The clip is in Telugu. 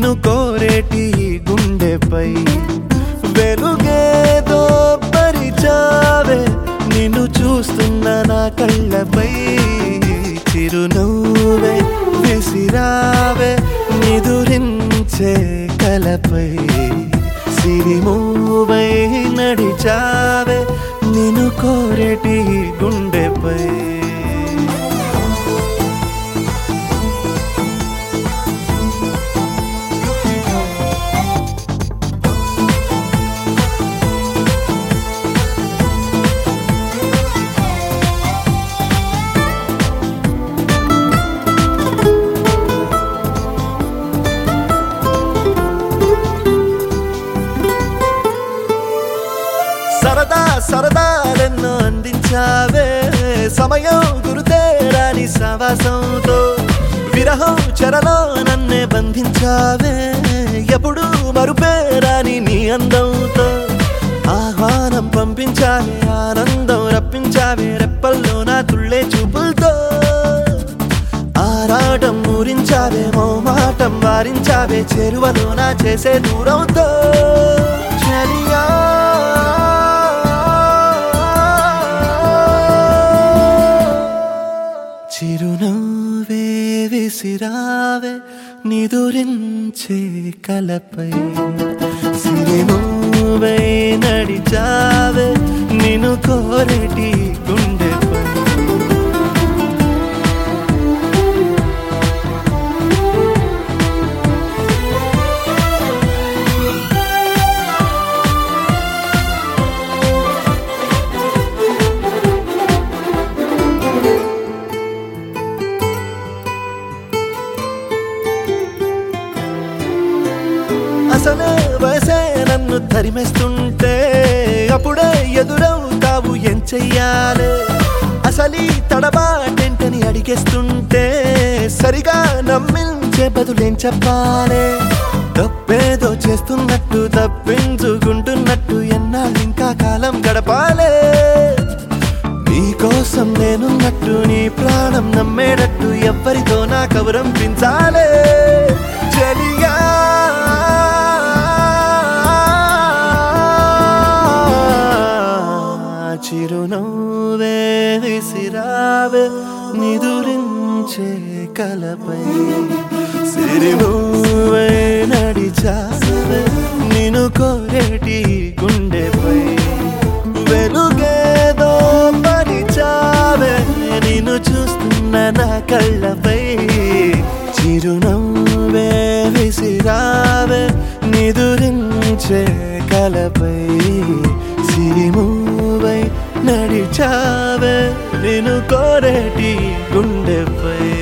నిన్ను కోరేటి ఈ గుండెపై వెలుగేదో పరిచావే నిన్ను చూస్తున్న నా కళ్ళపై చిరునవ్వే విసిరావే నిదురించే కలపై సిరిమూవై నడిచావే నిన్ను కోరేటి ఈ గుండెపై సరదా సరదాలెన్నో అందించావే సమయం గురుతేరాని సవాసంతో విరహం చెరలో నన్నే బంధించావే ఎప్పుడు మరుపేరాని నీ అందంతో ఆహ్వానం పంపించావే ఆనందం రప్పించావే రెప్పల్లో నా తుళ్ళే చూపులతో ఆరాటం ఊరించావే మోమాటం వారించావే చెరువలో నా చేసే దూరంతో చలియా చిరునవ్వే విసిరావే నిదురించే కలపై సిరిమూవై నడిచావే నిన్ను కోరేటి గుండెపై అసలే వయసే నన్ను తరిమేస్తుంటే అప్పుడే ఎదురవుతావు ఏం చెయ్యాలి అసలీ తడబాటేంటని అడిగేస్తుంటే సరిగా నమ్మించే బదులేం చెప్పాలి తప్పేదో చేస్తున్నట్టు తప్పించుకుంటున్నట్టు ఎన్నాళ్ళు ఇంకా కాలం గడపాలే నీకోసం నేనున్నట్టు నీ ప్రాణం నమ్మేటట్టు ఎవ్వరితో నా కవరం పించాలే చలియా చిరునవ్వే విసిరావే నిదురించే కలపై సిరిమూవై నడిచావే నిన్ను కోరేటి గుండెపై వెలుగేదో పరిచావే నిన్ను చూస్తున్న నా కళ్ళపై చిరునవ్వే విసిరావే నిదురించే కలపై సిరిమూవై నడిచావే నిన్ను కోరేటి గుండెపై